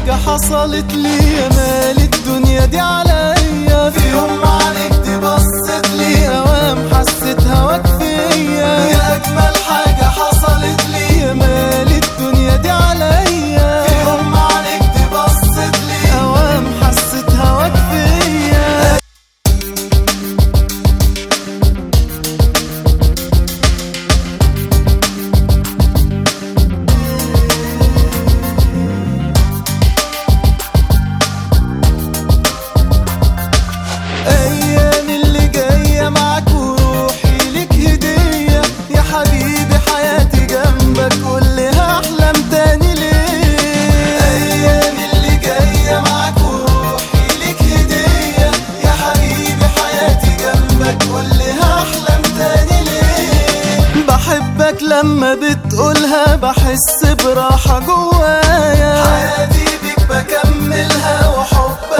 حاجة حصلت لي يا مال الدنيا دي عليا في يوم ما عليك بصت لي اوام حسيت هواك فيا يا اجمل حاجة حصلت لي يا مال الدنيا دي عليا في يوم ما عليك بصت لي اوام حسيت هواك فيا ايام اللي جايه معاك وروحي ليك هديه يا حبيبي حياتي جنبك قول لي هحلم تاني ليه ايام اللي جايه معاك وروحي ليك هديه يا حبيبي حياتي جنبك قول لي هحلم تاني ليه بحبك لما بتقولها بحس براحه جوايا حياتي بيك بكملها وحبك